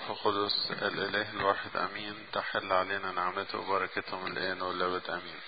الروح القدس الإله الواحد أمين تحل علينا نعمته وبركته من الآن والأبد أمين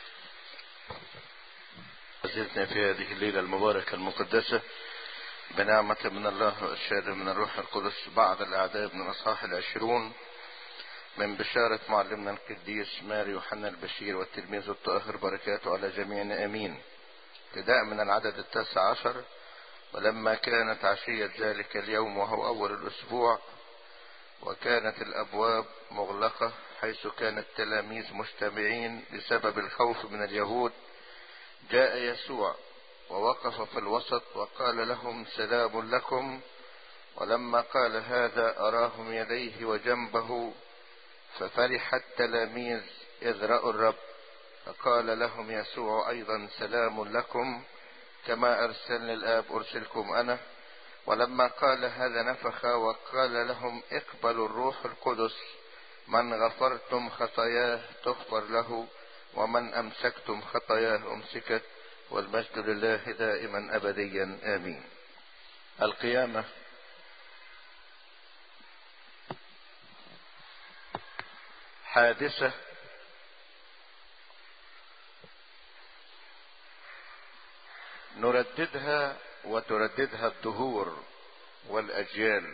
زلنا في هذه الليلة المباركة المقدسة بنعمة من الله والشهادة من الروح القدس بعض الأعداء من الأصحاح العشرون من بشارة معلمنا القديس ماري يوحنا البشير والتلميذ الطاهر بركاته على جميعنا آمين ابتداء من العدد التاسع عشر ولما كانت عشية ذلك اليوم وهو أول الأسبوع وكانت الأبواب مغلقة حيث كان التلاميذ مجتمعين بسبب الخوف من اليهود جاء يسوع ووقف في الوسط وقال لهم سلام لكم ولما قال هذا أراهم يديه وجنبه ففرح التلاميذ إذ رأوا الرب فقال لهم يسوع أيضا سلام لكم كما أرسلني الآب أرسلكم أنا ولما قال هذا نفخ وقال لهم اقبلوا الروح القدس من غفرتم خطاياه تغفر له ومن أمسكتم خطاياه أمسكت والمجد لله دائما أبديا آمين القيامة حادثة نرددها وترددها الدهور والأجيال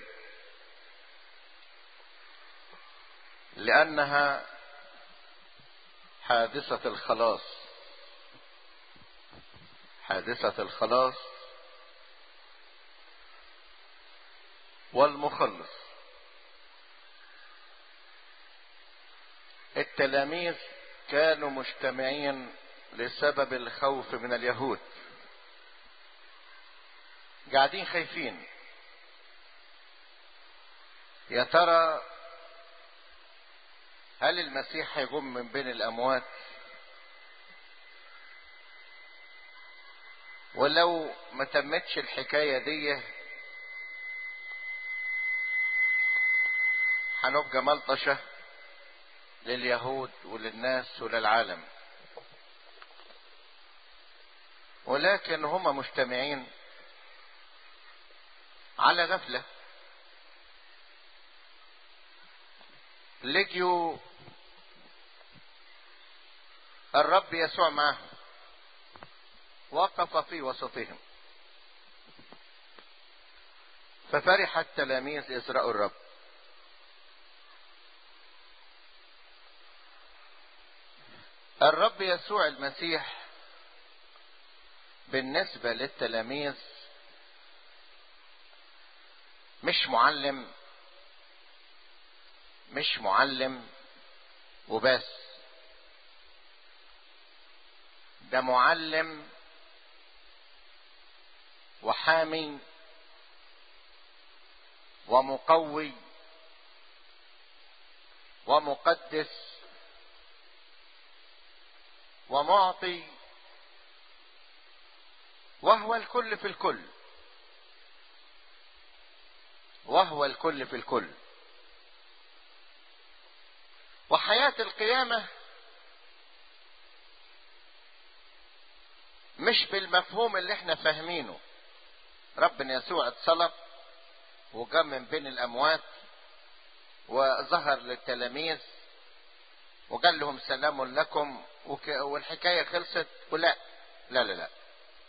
لأنها حادثة الخلاص حادثة الخلاص والمخلص التلاميذ كانوا مجتمعين لسبب الخوف من اليهود قاعدين خايفين يا ترى هل المسيح هيقوم من بين الاموات ولو ما تمتش الحكايه دي هنبقى ملطشه لليهود وللناس وللعالم ولكن هم مجتمعين على غفلة لقيوا الرب يسوع معهم وقف في وسطهم ففرح التلاميذ إذ رأوا الرب الرب يسوع المسيح بالنسبة للتلاميذ مش معلم مش معلم وبس ده معلم وحامي ومقوي ومقدس ومعطي وهو الكل في الكل وهو الكل في الكل وحياة القيامة مش بالمفهوم اللي احنا فاهمينه ربنا يسوع اتصلب وقام من بين الاموات وظهر للتلاميذ وقال لهم سلام لكم والحكايه خلصت ولا لا لا لا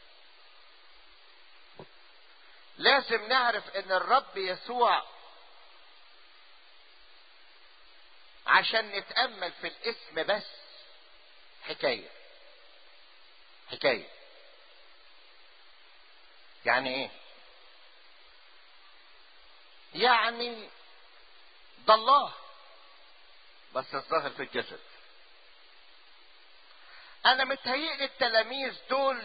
لازم نعرف ان الرب يسوع عشان نتامل في الاسم بس حكايه حكايه يعني ايه يعني ده الله بس الظاهر في الجسد انا متهيئ التلاميذ دول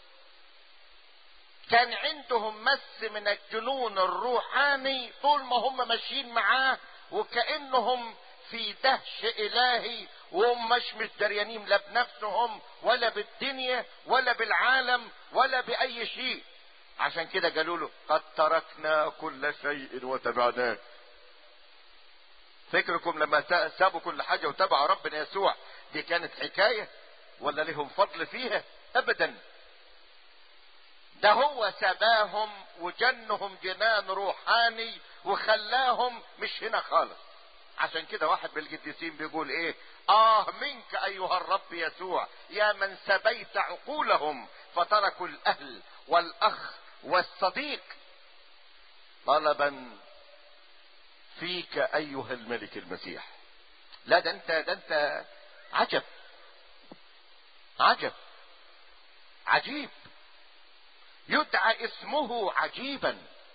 كان عندهم مس من الجنون الروحاني طول ما هم ماشيين معاه وكانهم في دهش الهي وهم مش مش دريانين لا بنفسهم ولا بالدنيا ولا بالعالم ولا باي شيء عشان كده قالوا له قد تركنا كل شيء وتبعناك فكركم لما سابوا كل حاجه وتبعوا ربنا يسوع دي كانت حكايه ولا لهم فضل فيها ابدا ده هو سباهم وجنهم جنان روحاني وخلاهم مش هنا خالص عشان كده واحد من القديسين بيقول ايه اه منك ايها الرب يسوع يا من سبيت عقولهم فتركوا الاهل والاخ والصديق طلبا فيك ايها الملك المسيح لا ده انت ده انت عجب عجب عجيب يدعى اسمه عجيبا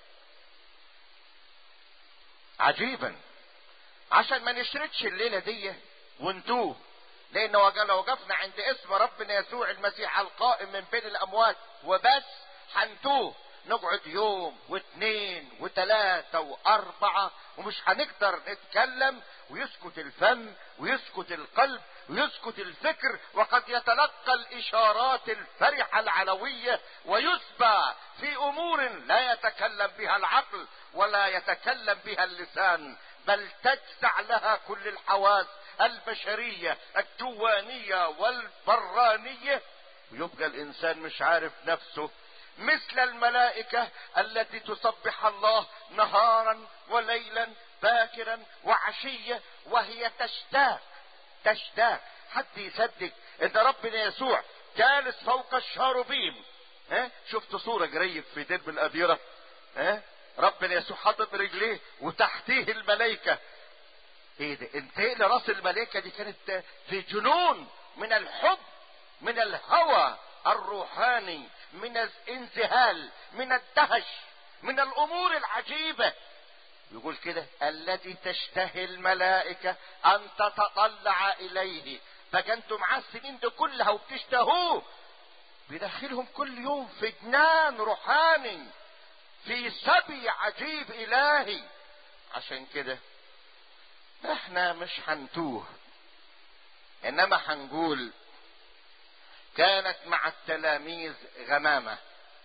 عجيبا عشان ما نشردش الليله دي ونتوه لان لو وقفنا عند اسم ربنا يسوع المسيح القائم من بين الاموات وبس هنتوه نقعد يوم واثنين وثلاثة وأربعة ومش هنقدر نتكلم ويسكت الفم ويسكت القلب ويسكت الفكر وقد يتلقى الإشارات الفرحة العلوية ويسبى في أمور لا يتكلم بها العقل ولا يتكلم بها اللسان بل تجزع لها كل الحواس البشرية الجوانية والبرانية ويبقى الإنسان مش عارف نفسه مثل الملائكة التي تسبح الله نهارا وليلا باكرا وعشية وهي تشتاق تشتاق حد يصدق ان ربنا يسوع جالس فوق الشاروبيم ها شفت صورة قريب في درب الأديرة ها ربنا يسوع حاطط رجليه وتحتيه الملائكة ايه ده انت ايه راس الملائكة دي كانت في جنون من الحب من الهوى الروحاني من الانذهال من الدهش من الامور العجيبة يقول كده التي تشتهي الملائكة ان تتطلع اليه بقى انتوا معاه السنين دي كلها وبتشتهوه بيدخلهم كل يوم في جنان روحاني في سبي عجيب الهي عشان كده احنا مش هنتوه انما هنقول كانت مع التلاميذ غمامه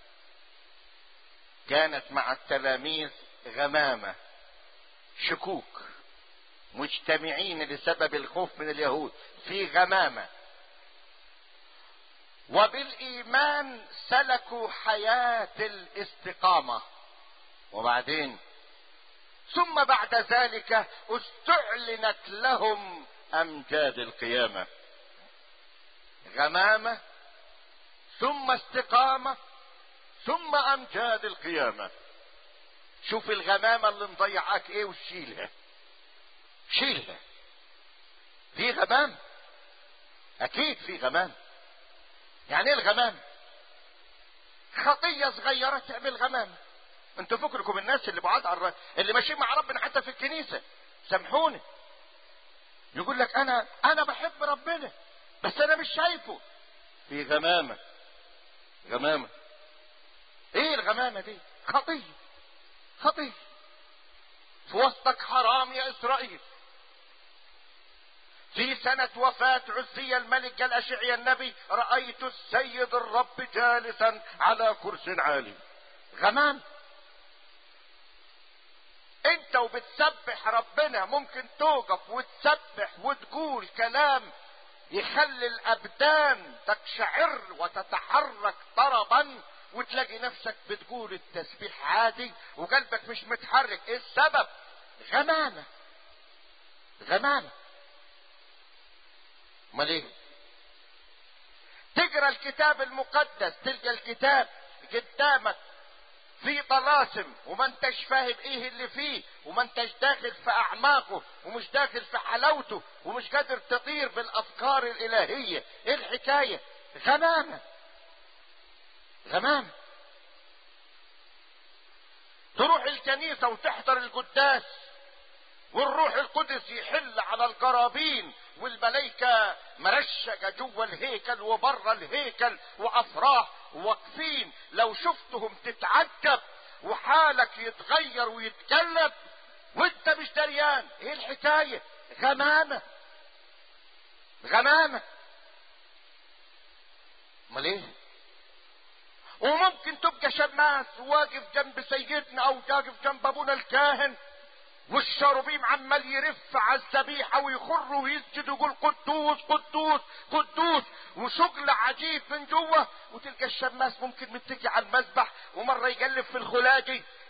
كانت مع التلاميذ غمامه شكوك مجتمعين لسبب الخوف من اليهود في غمامه وبالايمان سلكوا حياه الاستقامه وبعدين ثم بعد ذلك استعلنت لهم امجاد القيامه غمامه ثم استقامه ثم امجاد القيامه شوف الغمامه اللي مضيعاك ايه وشيلها شيلها في غمام اكيد في غمام يعني ايه الغمام خطيه صغيره تعمل غمامه انتوا فكركم الناس اللي بعاد عن اللي ماشيين مع ربنا حتى في الكنيسه سامحوني يقول لك انا انا بحب ربنا بس انا مش شايفه في غمامه غمامه ايه الغمامه دي خطيه خطيه في وسطك حرام يا اسرائيل في سنة وفاة عزي الملك قال أشعيا النبي رأيت السيد الرب جالسا على كرس عالي غمام انت وبتسبح ربنا ممكن توقف وتسبح وتقول كلام يخلي الابدان تقشعر وتتحرك طربا وتلاقي نفسك بتقول التسبيح عادي وقلبك مش متحرك ايه السبب غمامة غمامة امال ايه تقرا الكتاب المقدس تلقى الكتاب قدامك في طلاسم وما انتش فاهم ايه اللي فيه وما انتش داخل في اعماقه ومش داخل في حلاوته ومش قادر تطير بالافكار الالهيه ايه الحكايه غمامه غمامه تروح الكنيسه وتحضر القداس والروح القدس يحل على القرابين والملائكة مرشقة جوا الهيكل وبره الهيكل وأفراح واقفين لو شفتهم تتعجب وحالك يتغير ويتقلب وانت مش دريان ايه الحكاية غمامة غمامة امال ايه وممكن تبقى شماس واقف جنب سيدنا او واقف جنب ابونا الكاهن والشاروبيم عمال يرف على الذبيحه ويخر ويسجد ويقول قدوس قدوس قدوس وشغل عجيب من جوه وتلقى الشماس ممكن متكي على المذبح ومره يقلب في الخلاجي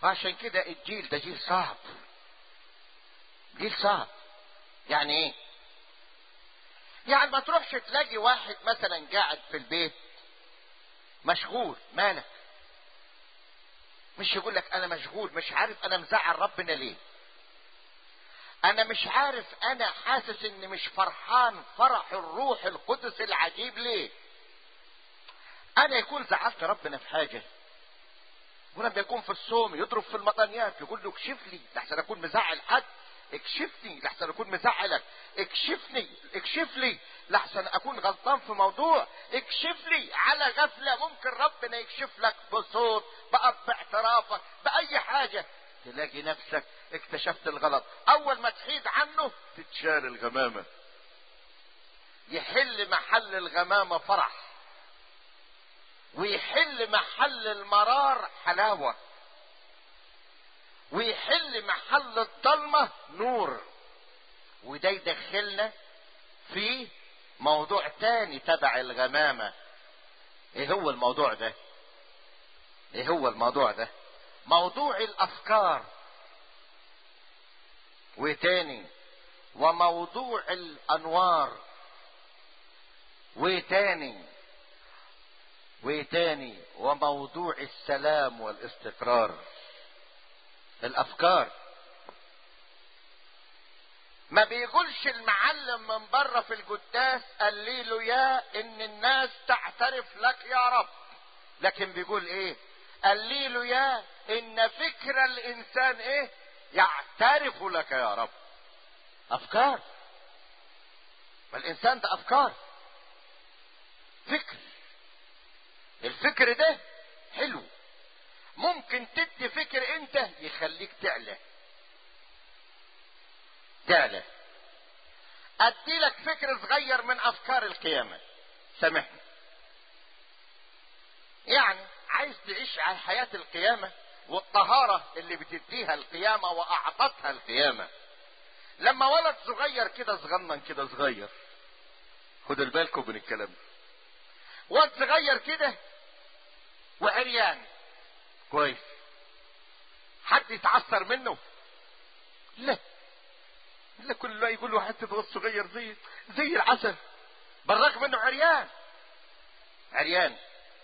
وعشان كده الجيل ده جيل صعب جيل صعب يعني ايه يعني ما تروحش تلاقي واحد مثلا قاعد في البيت مشغول مالك مش يقول لك انا مشغول مش عارف انا مزعل ربنا ليه انا مش عارف انا حاسس اني مش فرحان فرح الروح القدس العجيب ليه انا يكون زعلت ربنا في حاجه ولما يكون في الصوم يضرب في المطانيات يقول له اكشف لي لحسن اكون مزعل حد اكشفني لحسن اكون مزعلك اكشفني اكشف لي لحسن اكون غلطان في موضوع اكشف لي على غفلة ممكن ربنا يكشف لك بصوت بقى باعترافك باي حاجة تلاقي نفسك اكتشفت الغلط اول ما تحيد عنه تتشال الغمامة يحل محل الغمامة فرح ويحل محل المرار حلاوة ويحل محل الضلمة نور وده يدخلنا في موضوع تاني تبع الغمامة ايه هو الموضوع ده ايه هو الموضوع ده موضوع الافكار وتاني وموضوع الانوار وتاني وتاني وموضوع السلام والاستقرار الافكار ما بيقولش المعلم من بره في القداس قال لي له يا ان الناس تعترف لك يا رب لكن بيقول ايه قال لي له يا ان فكر الانسان ايه يعترف لك يا رب افكار والانسان ده افكار فكر الفكر ده حلو ممكن تدي فكر انت يخليك تعلى تعلى ادي لك فكر صغير من افكار القيامة سامحني يعني عايز تعيش على حياة القيامة والطهارة اللي بتديها القيامة واعطتها القيامة لما ولد صغير كده صغنن كده صغير خدوا بالكم من الكلام ده واد صغير كده وعريان كويس حد يتعثر منه لا لا كل ما يقول له حتى واد صغير زي زي العسل بالرغم انه عريان عريان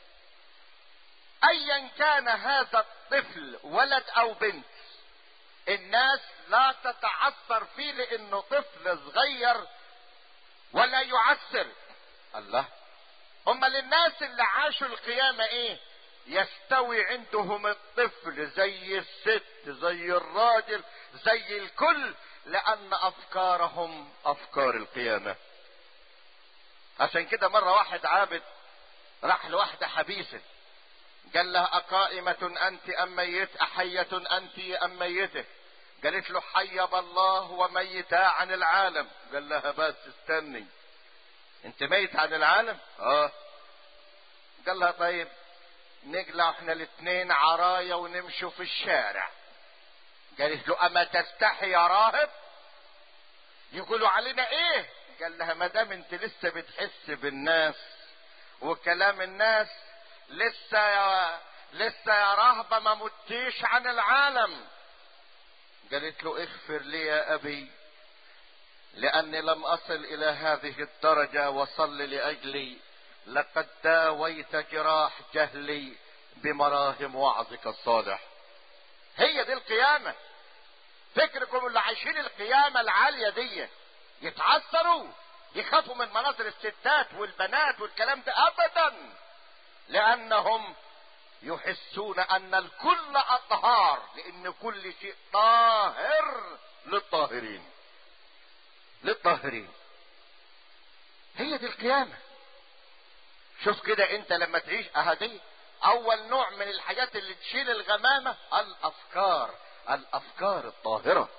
ايا كان هذا الطفل ولد او بنت الناس لا تتعثر فيه لانه طفل صغير ولا يعثر الله هم للناس اللي عاشوا القيامة ايه يستوي عندهم الطفل زي الست زي الراجل زي الكل لان افكارهم افكار القيامة عشان كده مرة واحد عابد راح لواحدة حبيسة قال لها أقائمة أنت أم ميت أحية أنت أم ميتة قالت له حيب الله وميتا عن العالم قال لها بس استني انت ميت عن العالم اه قال لها طيب نقلع احنا الاثنين عرايا ونمشوا في الشارع قالت له اما تستحي يا راهب يقولوا علينا ايه قال لها ما دام انت لسه بتحس بالناس وكلام الناس لسه يا لسه يا راهبة ما متيش عن العالم قالت له اغفر لي يا ابي لاني لم اصل الى هذه الدرجة وصل لاجلي لقد داويت جراح جهلي بمراهم وعظك الصالح هي دي القيامة فكركم اللي عايشين القيامة العالية دي يتعثروا يخافوا من مناظر الستات والبنات والكلام ده ابدا لانهم يحسون ان الكل اطهار لان كل شيء طاهر للطاهرين للطاهرين هي دي القيامة شوف كده انت لما تعيش اهدي اول نوع من الحاجات اللي تشيل الغمامة الافكار الافكار الطاهرة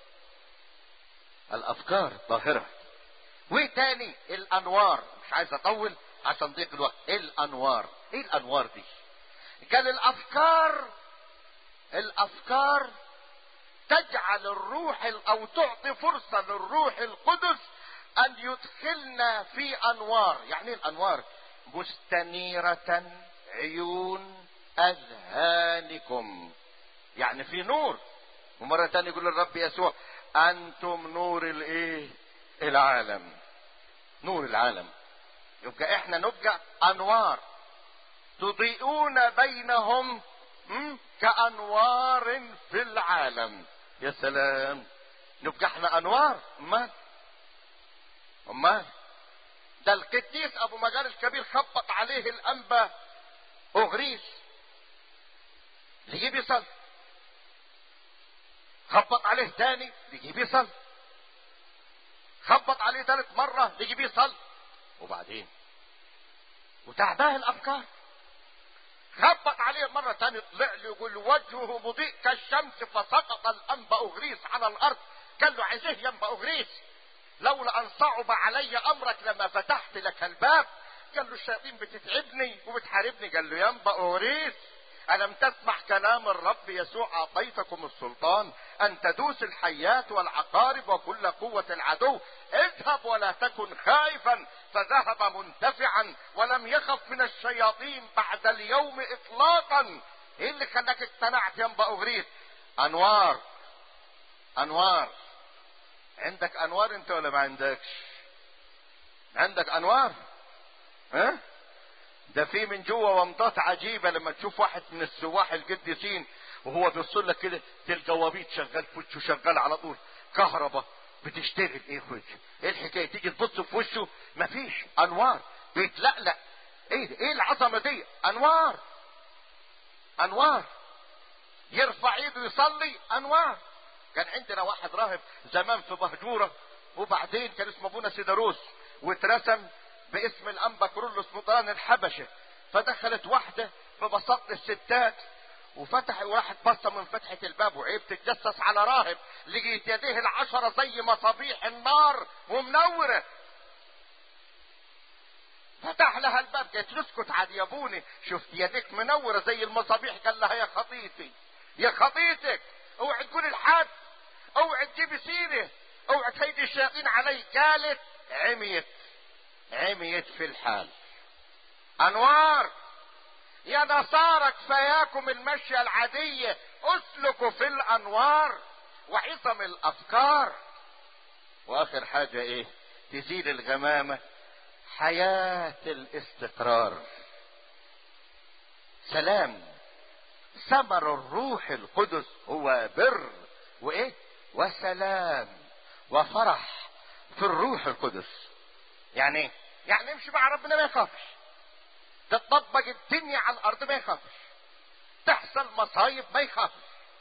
الافكار الطاهرة وتاني الانوار مش عايز اطول عشان ضيق الوقت ايه الانوار ايه الانوار دي قال الافكار الافكار تجعل الروح او تعطي فرصة للروح القدس ان يدخلنا في انوار يعني ايه الانوار مستنيرة عيون اذهانكم يعني في نور ومرة تانية يقول الرب يسوع انتم نور الايه العالم نور العالم يبقى احنا نبقى انوار تضيئون بينهم م? كانوار في العالم يا سلام نبقى احنا انوار امال امال ده القديس ابو مجال الكبير خبط عليه الانبا اغريس يجيب يصلي خبط عليه تاني يجيب يصلي خبط عليه ثالث مرة يجيب يصلي وبعدين وتعباه الافكار خبط عليه مرة تانية طلع له يقول وجهه مضيء كالشمس فسقط الأنبا أغريس على الأرض قال له عايزيه يا أنبا أغريس لولا أن صعب علي أمرك لما فتحت لك الباب قال له الشياطين بتتعبني وبتحاربني قال له يا أنبا أغريس ألم تسمع كلام الرب يسوع أعطيتكم السلطان أن تدوس الحيات والعقارب وكل قوة العدو اذهب ولا تكن خائفا فذهب منتفعا ولم يخف من الشياطين بعد اليوم إطلاقا إيه اللي خلاك اقتنعت يا أنبا أغريس أنوار أنوار عندك أنوار أنت ولا ما عندكش عندك أنوار ها ده في من جوه ومضات عجيبه لما تشوف واحد من السواح القديسين وهو بيوصل لك كده تلقى وبيت شغال في وشه شغال على طول كهرباء بتشتغل ايه في وشه ايه الحكايه تيجي تبص في وشه مفيش انوار بيتلقلق ايه ده؟ ايه العظمه دي انوار انوار يرفع ايده يصلي انوار كان عندنا واحد راهب زمان في بهجوره وبعدين كان اسمه ابونا سيداروس واترسم باسم الانبا كرولوس مطران الحبشه فدخلت واحده في بساط الستات وفتح وراحت بصه من فتحه الباب وعيب تتجسس على راهب لقيت يديه العشره زي مصابيح النار ومنوره فتح لها الباب قالت له اسكت عاد يا ابوني شفت يديك منوره زي المصابيح قال لها يا خطيتي يا خطيتك اوعي تقول الحد اوعي تجيبي سيره اوعي تهيدي الشياطين علي قالت عميت عميت في الحال انوار يا نصارى كفاياكم المشية العادية اسلكوا في الانوار وعظم الافكار واخر حاجة ايه تزيد الغمامة حياة الاستقرار سلام ثمر الروح القدس هو بر وايه وسلام وفرح في الروح القدس يعني ايه يعني يمشي مع ربنا ما يخافش تطبق الدنيا على الارض ما يخافش تحصل مصايب ما يخافش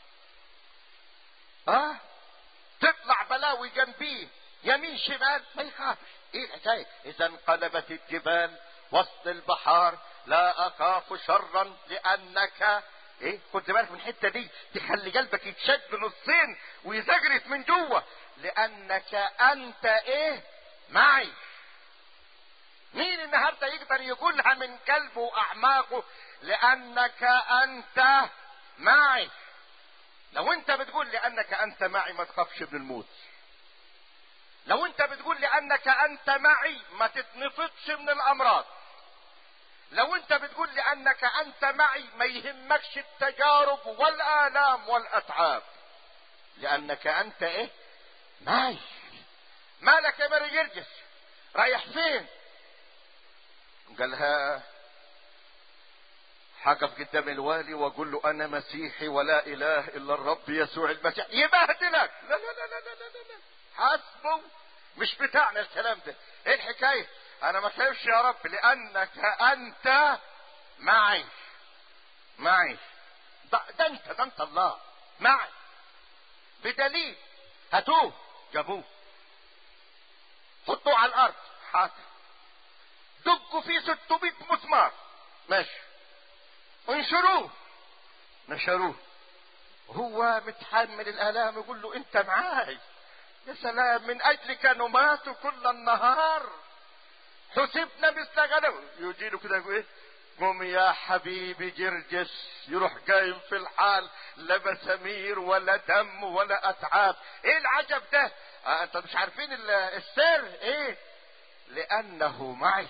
اه تطلع بلاوي جنبيه يمين شمال ما يخافش ايه الحكايه اذا انقلبت الجبال وسط البحار لا اخاف شرا لانك ايه خد بالك من الحته دي تخلي قلبك يتشد نصين ويزغرف من جوه لانك انت ايه معي مين النهارده يقدر يقولها من قلبه واعماقه لانك انت معي لو انت بتقول لانك انت معي ما تخافش من الموت لو انت بتقول لانك انت معي ما تتنفضش من الامراض لو انت بتقول لانك انت معي ما يهمكش التجارب والالام والاتعاب لانك انت ايه معي مالك يا ماري جرجس رايح فين قالها حقف قدام الوالي واقول له انا مسيحي ولا اله الا الرب يسوع المسيح يبهدلك لا لا لا لا لا لا, لا. حسبه مش بتاعنا الكلام ده ايه الحكايه انا ما خايفش يا رب لانك انت معي معي ده, ده انت ده انت الله معي بدليل هاتوه جابوه حطوه على الارض حاضر دقوا فيه 600 مسمار ماشي انشروه نشروه هو متحمل الالام يقول له انت معاي يا سلام من اجلك نمات كل النهار حسبنا مثل غنم يجي له كده يقول ايه قم يا حبيبي جرجس يروح قايم في الحال لا مسامير ولا دم ولا اتعاب ايه العجب ده آه انت مش عارفين السر ايه لانه معي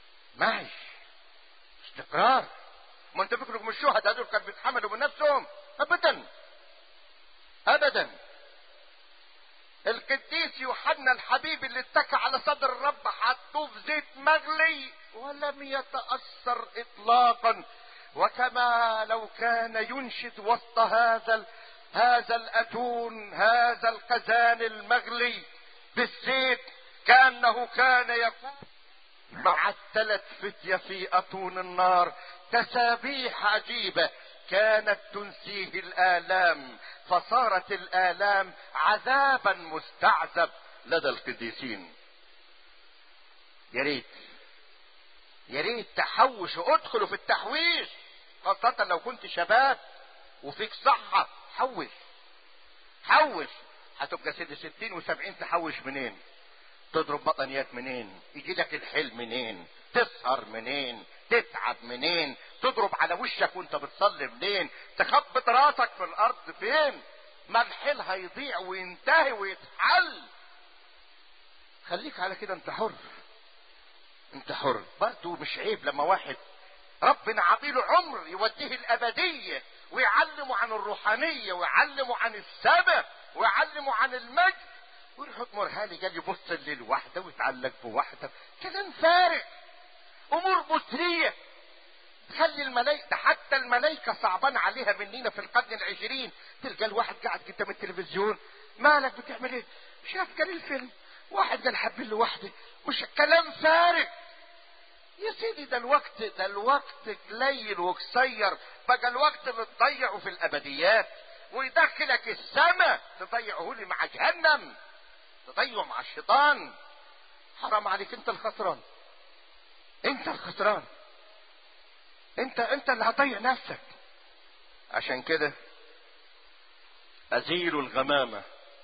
معي استقرار ما انت فكركم الشهداء دول كانوا بيتحملوا من نفسهم ابدا ابدا القديس يوحنا الحبيب اللي اتكى على صدر الرب حطوه في زيت مغلي ولم يتأثر اطلاقا وكما لو كان ينشد وسط هذا هذا الاتون هذا القزان المغلي بالزيت كانه كان يقول مع الثلاث فتية في اتون النار تسابيح عجيبة كانت تنسيه الالام فصارت الالام عذابا مستعذب لدى القديسين يا ريت يا ريت تحوشوا ادخلوا في التحويش خاصة لو كنت شباب وفيك صحة حوش حوش هتبقى سيد ستين وسبعين تحوش منين تضرب بطنيات منين يجي لك الحلم منين تسهر منين تتعب منين تضرب على وشك وانت بتصلي منين تخبط راسك في الارض فين ما الحيل هيضيع وينتهي ويتحل خليك على كده انت حر انت حر برضه مش عيب لما واحد ربنا عطيله عمر يوديه الابديه ويعلمه عن الروحانيه ويعلمه عن السماء ويعلمه عن المجد ويروح يطمرها لي قال يبص الليل واحده ويتعلق بواحده كلام فارغ امور مثريه تخلي الملائكة ده حتى الملائكة صعبان عليها مننا في القرن العشرين تلقى الواحد قاعد قدام التلفزيون مالك بتعمل ايه شاف قال الفيلم واحد قال حب لوحده مش كلام فارغ يا سيدي ده الوقت ده الوقت قليل وقصير بقى الوقت اللي تضيعه في الابديات ويدخلك السماء تضيعه لي مع جهنم تضيعه مع الشيطان حرام عليك انت الخسران انت الخسران انت انت اللي هتضيع نفسك عشان كده ازيل الغمامة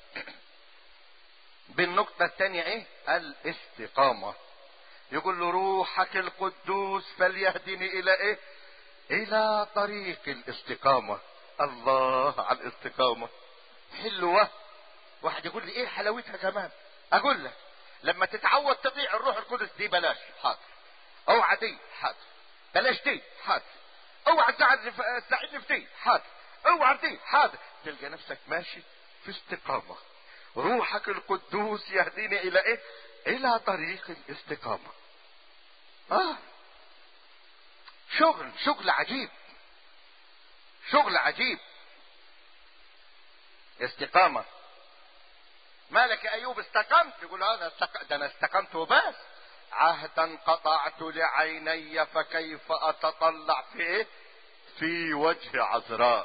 بالنقطة الثانية ايه الاستقامة يقول له روحك القدوس فليهدني الى ايه الى طريق الاستقامة الله على الاستقامة حلوة واحد يقول لي ايه حلاوتها كمان اقول لك لما تتعود تطيع الروح القدس دي بلاش حاضر اوعى دي حاضر بلاش دي حاضر اوعى تساعدني في دي حاضر اوعى دي حاضر تلقى نفسك ماشي في استقامة روحك القدوس يهديني الى ايه الى طريق الاستقامة اه شغل شغل عجيب شغل عجيب استقامة مالك يا ايوب استقمت يقول هذا استق... ده انا استقمت وبس عهدا قطعت لعيني فكيف اتطلع في ايه في وجه عذراء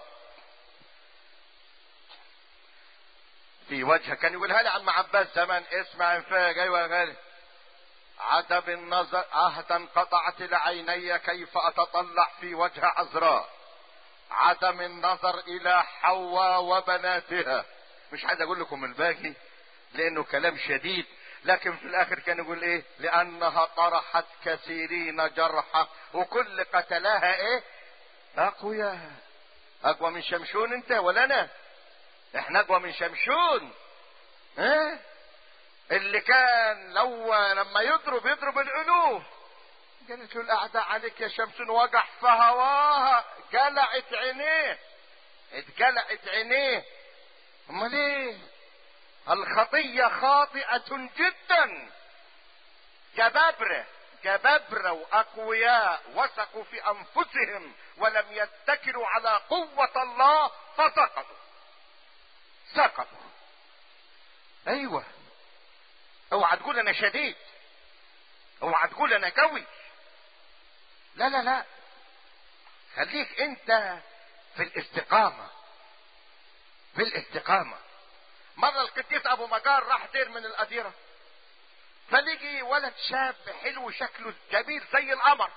في وجه كان يقولها لي عم عباس زمان اسمع انفاق ايوه يا غالي عدم النظر عهدا قطعت لعيني كيف اتطلع في وجه عذراء عدم النظر الى حواء وبناتها مش عايز اقول لكم الباقي لانه كلام شديد لكن في الاخر كان يقول ايه لانها طرحت كثيرين جرحى وكل قتلاها ايه اقوياء اقوى من شمشون انت ولا انا احنا اقوى من شمشون ها اه؟ اللي كان لو لما يضرب يضرب الالوف قالت له الاعداء عليك يا شمسون وقع في هواها قلعت عينيه اتقلعت عينيه امال ايه الخطيه خاطئه جدا جبابره جبابره واقوياء وثقوا في انفسهم ولم يتكلوا على قوه الله فسقطوا سقطوا ايوه اوعى تقول انا شديد اوعى تقول انا قوي لا لا لا خليك انت في الاستقامة في الاستقامة مرة القديس ابو مجار راح دير من الاديرة فلقي ولد شاب حلو شكله جميل زي القمر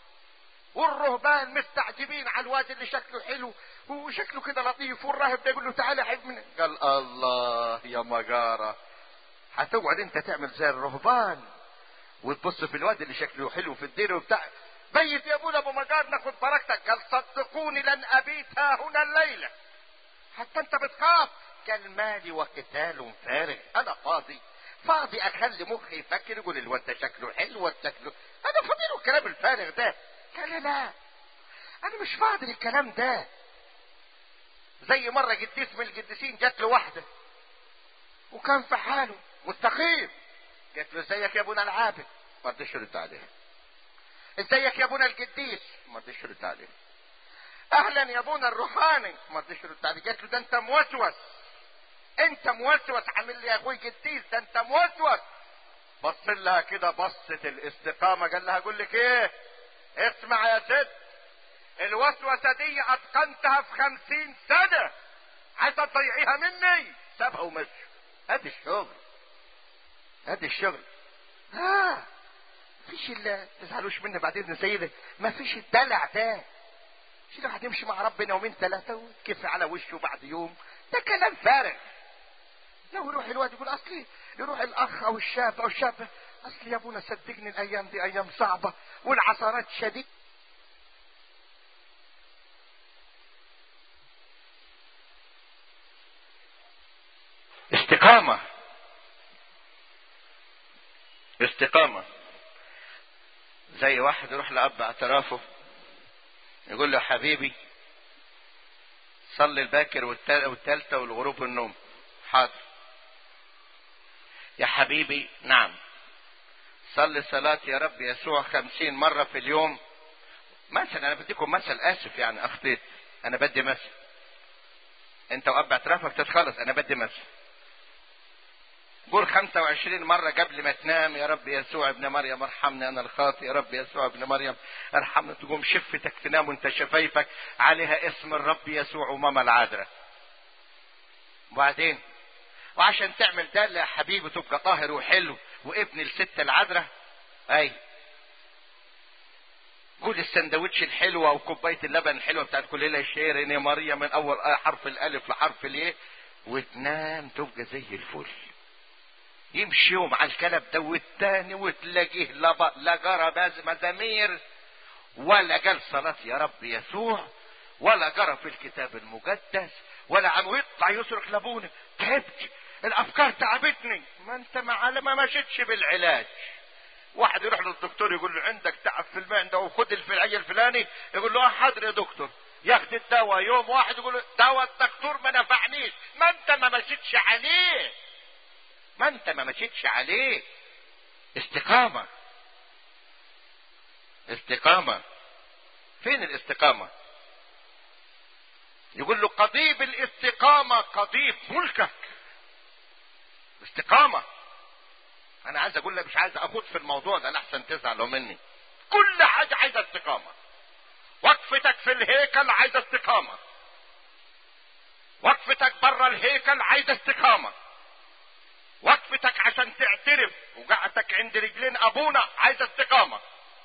والرهبان مستعجبين على الواد اللي شكله حلو وشكله كده لطيف والراهب ده يقول له تعالى حب من قال الله يا مجارة هتقعد انت تعمل زي الرهبان وتبص في الواد اللي شكله حلو في الدير وبتاع بيت يا ابونا ابو مجار ناخد بركتك قال صدقوني لن ابيت ها هنا الليله حتى انت بتخاف قال مالي وقتال فارغ انا فاضي فاضي اخلي مخي يفكر يقول الواد ده شكله حلو واد شكله انا فاضي له الكلام الفارغ ده قال لا انا مش فاضي للكلام ده زي مرة قديس من القديسين جات له واحدة وكان في حاله مستقيم قالت له ازيك يا ابونا العابد ما رضيش يرد عليها ازيك يا ابونا القديس ما رضيش يرد عليها اهلا يا ابونا الروحاني ما رضيش يرد عليها قالت له ده انت موسوس انت موسوس عامل لي يا اخوي قديس ده انت موسوس بص لها كده بصة الاستقامة قال لها اقول لك ايه اسمع يا ست الوسوسة دي اتقنتها في خمسين سنة عايزة تضيعيها مني سابها ومشي ادي الشغل ادي الشغل ها فيش الا تزعلوش مني بعد اذن سيدي ما فيش الدلع ده مش الواحد يمشي مع ربنا يومين ثلاثة وكيف على وشه بعد يوم ده كلام فارغ لو يروح الواد يقول اصلي يروح الاخ او الشاب او الشابة اصلي يا ابونا صدقني الايام دي ايام صعبة والعثرات شديد استقامة استقامة زي واحد يروح لأب اعترافه يقول له حبيبي صلي الباكر والتالتة والغروب والنوم حاضر يا حبيبي نعم صلي صلاة يا رب يسوع خمسين مرة في اليوم مثلا انا بديكم مثل اسف يعني اخطيت انا بدي مثل انت واب اعترافك تتخلص انا بدي مثل قول 25 مرة قبل ما تنام يا رب يسوع ابن مريم ارحمني انا الخاطئ يا رب يسوع ابن مريم ارحمني تقوم شفتك تنام وانت شفايفك عليها اسم الرب يسوع وماما العذراء وبعدين وعشان تعمل ده يا حبيبي تبقى طاهر وحلو وابن الست العذراء اي قول السندوتش الحلوة وكوباية اللبن الحلوة بتاعت كل ليلة شيرين يا مريم من أول حرف الألف لحرف الإيه وتنام تبقى زي الفل يمشي يوم على الكلب ده والتاني وتلاقيه لا لا جرى مزامير ولا قال صلاة يا رب يسوع ولا جرى في الكتاب المقدس ولا عم يطلع يصرخ لابونا تعبت الافكار تعبتني ما انت ما ما مشيتش بالعلاج واحد يروح للدكتور يقول له عندك تعب في المعدة وخد الفلعية الفلاني يقول له حاضر يا دكتور ياخد الدواء يوم واحد يقول له دواء الدكتور ما نفعنيش ما انت ما مشيتش عليه ما انت ما مشيتش عليه استقامة استقامة فين الاستقامة يقول له قضيب الاستقامة قضيب ملكك استقامة انا عايز اقول لك مش عايز اخوض في الموضوع ده لحسن تزعلوا مني كل حاجة عايزة استقامة وقفتك في الهيكل عايزة استقامة وقفتك بره الهيكل عايزة استقامة وقفتك عشان تعترف وقعدتك عند رجلين ابونا عايزة استقامة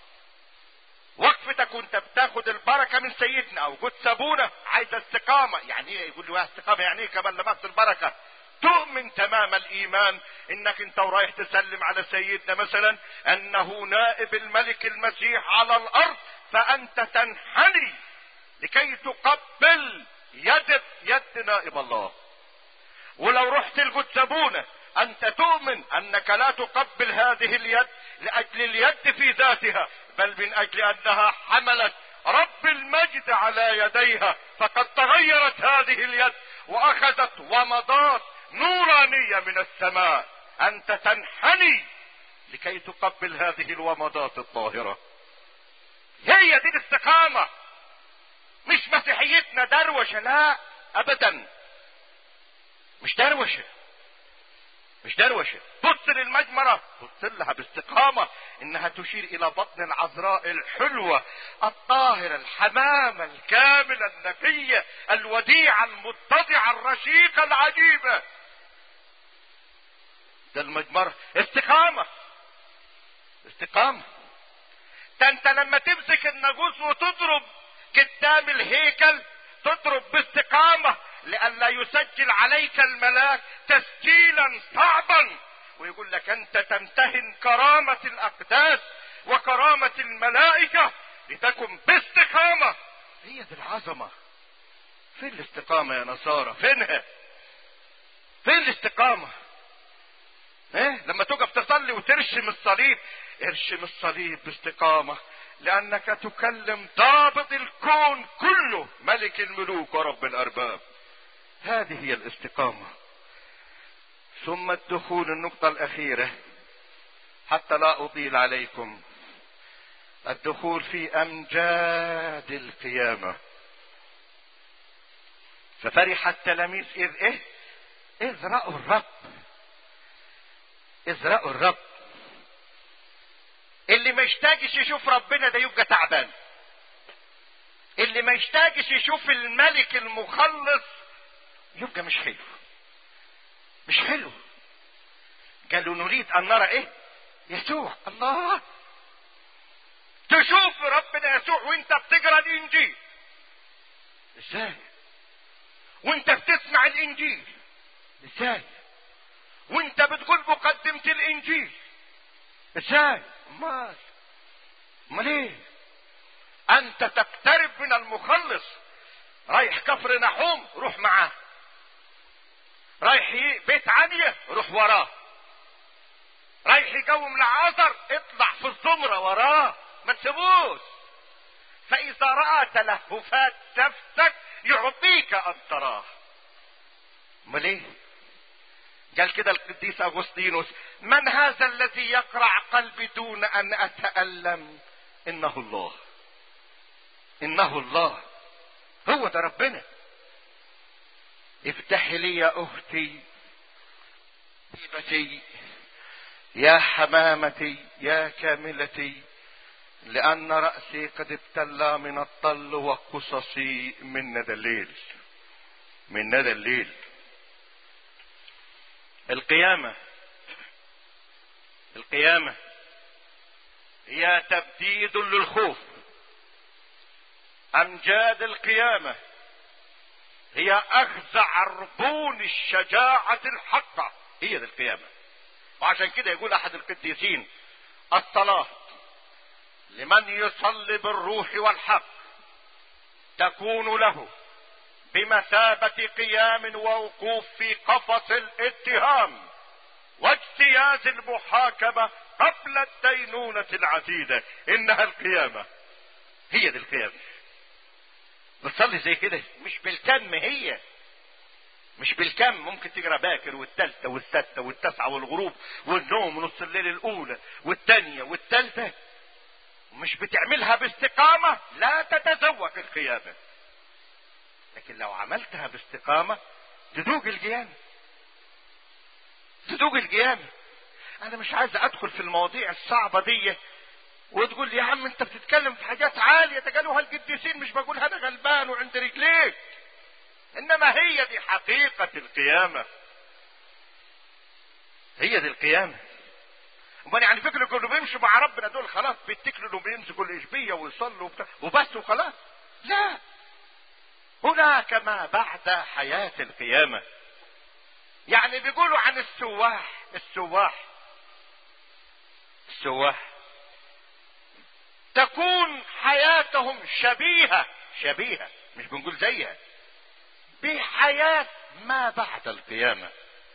وقفتك وانت بتاخد البركة من سيدنا او قدس ابونا عايزة استقامة يعني ايه يقول له استقامة يعني ايه كمان لمست البركة تؤمن تمام الايمان انك انت ورايح تسلم على سيدنا مثلا انه نائب الملك المسيح على الارض فانت تنحني لكي تقبل يد يد نائب الله ولو رحت الجثبونة انت تؤمن انك لا تقبل هذه اليد لاجل اليد في ذاتها بل من اجل انها حملت رب المجد على يديها فقد تغيرت هذه اليد واخذت ومضات نورانية من السماء انت تنحني لكي تقبل هذه الومضات الطاهرة هي دي الاستقامة مش مسيحيتنا دروشة لا ابدا مش دروشة مش دروشة بص للمجمرة بص لها باستقامة انها تشير الى بطن العذراء الحلوة الطاهرة الحمامة الكاملة النقية الوديعة المتضعة الرشيقة العجيبة ده المجمرة استقامة استقامة ده انت لما تمسك الناقوس وتضرب قدام الهيكل تضرب باستقامة لئلا يسجل عليك الملاك تسجيلا صعبا ويقول لك انت تمتهن كرامة الاقداس وكرامة الملائكة لتكن باستقامة هي دي العظمة فين الاستقامة يا نصارى فينها فين الاستقامة ايه لما تقف تصلي وترشم الصليب ارشم الصليب باستقامة لانك تكلم ضابط الكون كله ملك الملوك ورب الارباب هذه هي الاستقامة ثم الدخول النقطة الأخيرة حتى لا أطيل عليكم الدخول في أمجاد القيامة ففرح التلاميذ إذ إيه؟ إذ رأوا الرب إذ رأوا الرب اللي ما يشتاقش يشوف ربنا ده يبقى تعبان اللي ما يشتاقش يشوف الملك المخلص يبقى مش حلو مش حلو قالوا نريد ان نرى ايه يسوع الله تشوف ربنا يسوع وانت بتقرا الانجيل ازاي وانت بتسمع الانجيل ازاي وانت بتقول مقدمة الانجيل ازاي امال امال ايه انت تقترب من المخلص رايح كفر نحوم روح معاه رايح بيت عالية روح وراه رايح يقوم لعازر اطلع في الزمرة وراه ما تسيبوش فاذا رأى تلهفات نفسك يعطيك ان تراه امال ايه قال كده القديس اغسطينوس من هذا الذي يقرع قلبي دون ان اتألم انه الله انه الله هو ده ربنا افتحي لي يا اختي حبيبتي يا حمامتي يا كاملتي لان رأسي قد ابتلى من الطل وقصصي من ندى الليل من ندى الليل القيامة القيامة هي تبديد للخوف امجاد القيامة هي اخذ عربون الشجاعة الحقة هي دي القيامة وعشان كده يقول احد القديسين الصلاة لمن يصلي بالروح والحق تكون له بمثابة قيام ووقوف في قفص الاتهام واجتياز المحاكمة قبل الدينونة العتيدة انها القيامة هي دي القيامة بتصلي زي كده مش بالكم هي مش بالكم ممكن تقرا باكر والتالتة والستة والتاسعة والغروب والنوم ونص الليل الاولى والتانية والتالتة مش بتعملها باستقامة لا تتذوق القيامة لكن لو عملتها باستقامة تذوق القيامة تذوق القيامة انا مش عايز ادخل في المواضيع الصعبة دي وتقول لي يا عم انت بتتكلم في حاجات عالية ده قالوها القديسين مش بقول انا غلبان وعند رجليك انما هي دي حقيقة القيامة هي دي القيامة امال يعني فكرة كانوا بيمشوا مع ربنا دول خلاص بيتكلوا انهم بيمسكوا الاشبية ويصلوا وبتاع وبس وخلاص لا هناك ما بعد حياة القيامة يعني بيقولوا عن السواح السواح السواح تكون حياتهم شبيهة شبيهة مش بنقول زيها بحياة ما بعد القيامة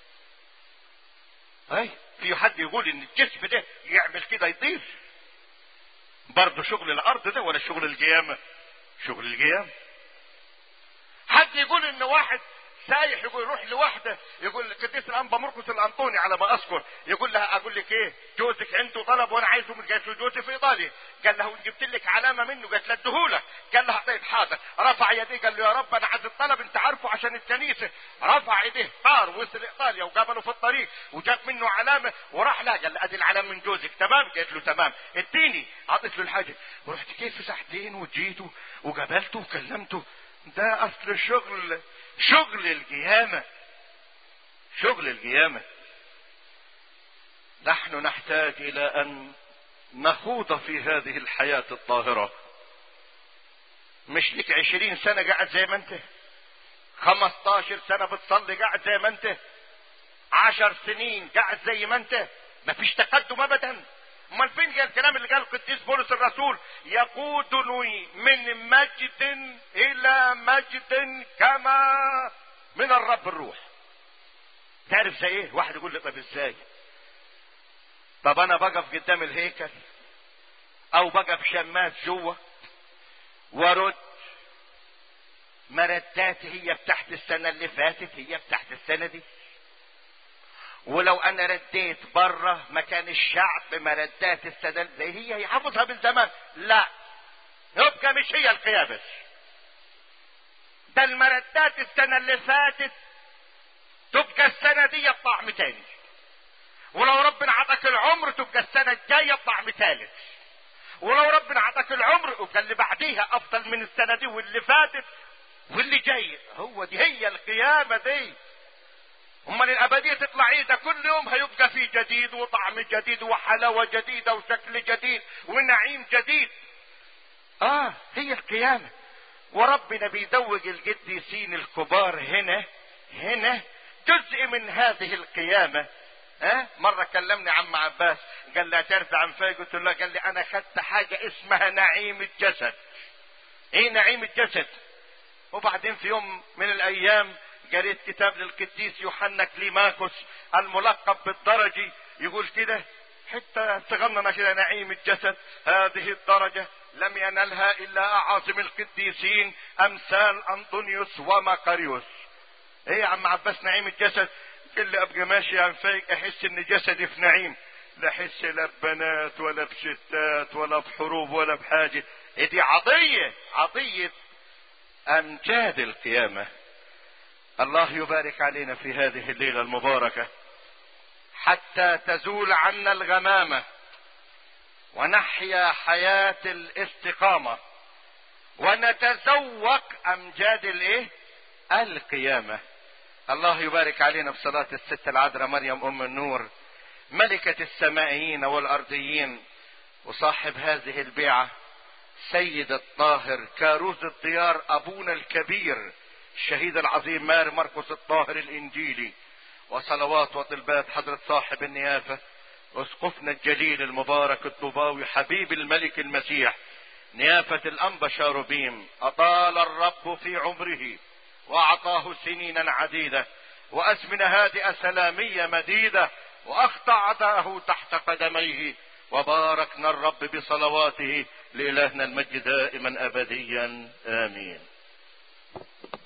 اي في حد يقول ان الجسم ده يعمل كده يطير برضه شغل الارض ده ولا شغل القيامة شغل القيامة حد يقول ان واحد سايح يقول يروح لواحده يقول القديس الانبا مرقس الانطوني على ما اذكر يقول لها اقول لك ايه جوزك عنده طلب وانا عايزه من قالت له جوزي في ايطاليا قال له جبت لك علامه منه قالت له اديهولك قال لها طيب حاضر رفع يديه قال له يا رب انا عايز الطلب انت عارفه عشان الكنيسه رفع ايديه طار وصل ايطاليا وقابله في الطريق وجاب منه علامه وراح لها قال له ادي العلامه من جوزك تمام قالت له تمام اديني عطيت له الحاجه ورحت كيف ساعتين وجيته وقابلته وكلمته ده اصل شغل شغل القيامة شغل القيامة نحن نحتاج الى ان نخوض في هذه الحياة الطاهرة مش لك عشرين سنة قاعد زي ما انت خمستاشر سنة بتصلي قاعد زي ما انت عشر سنين قاعد زي ما انت مفيش تقدم ابدا امال فين قال الكلام اللي قاله القديس بولس الرسول يقودني من مجد الى مجد كما من الرب الروح تعرف زي ايه واحد يقول لي طب ازاي طب انا بقف قدام الهيكل او بقف شماس جوه وارد مردات هي بتاعت السنة اللي فاتت هي بتاعت السنة دي ولو انا رديت بره مكان الشعب مردات السنة زي هي هي حافظها بالزمان لا يبقى مش هي القيامة ده المردات السنة اللي فاتت تبقى السنة دي بطعم تاني ولو ربنا عطاك العمر تبقى السنة الجاية بطعم ثالث ولو ربنا عطاك العمر يبقى اللي بعديها افضل من السنة دي واللي فاتت واللي جاي هو دي هي القيامة دي امال الابدية تطلع ايه ده كل يوم هيبقى فيه جديد وطعم جديد وحلاوة جديدة وشكل جديد ونعيم جديد اه هي القيامة وربنا بيزوج القديسين الكبار هنا هنا جزء من هذه القيامة ها أه؟ مرة كلمني عم عباس قال لي اعترف عن فاي قلت له قال لي انا خدت حاجة اسمها نعيم الجسد ايه نعيم الجسد وبعدين في يوم من الايام قريت كتاب للقديس يوحنا كليماكوس الملقب بالدرجي يقول كده حتى استغننا كده نعيم الجسد هذه الدرجة لم ينلها الا اعاظم القديسين امثال انطونيوس ومقاريوس ايه يا عم عباس نعيم الجسد قال لي ابقى ماشي عن فايق احس ان جسدي في نعيم لا احس لا ببنات ولا بستات ولا بحروب ولا بحاجة إيه دي عطية عطية امجاد القيامة الله يبارك علينا في هذه الليلة المباركة حتى تزول عنا الغمامة ونحيا حياة الاستقامة ونتذوق امجاد الايه القيامة الله يبارك علينا بصلاة الست العذراء مريم ام النور ملكة السمائيين والارضيين وصاحب هذه البيعة سيد الطاهر كاروز الديار ابونا الكبير الشهيد العظيم مار مرقس الطاهر الانجيلي وصلوات وطلبات حضرة صاحب النيافة اسقفنا الجليل المبارك الطوباوي حبيب الملك المسيح نيافة الانبا شاروبيم اطال الرب في عمره واعطاه سنينا عديدة وازمنة هادئة سلامية مديدة واخضع عداه تحت قدميه وباركنا الرب بصلواته لإلهنا المجد دائما أبديا آمين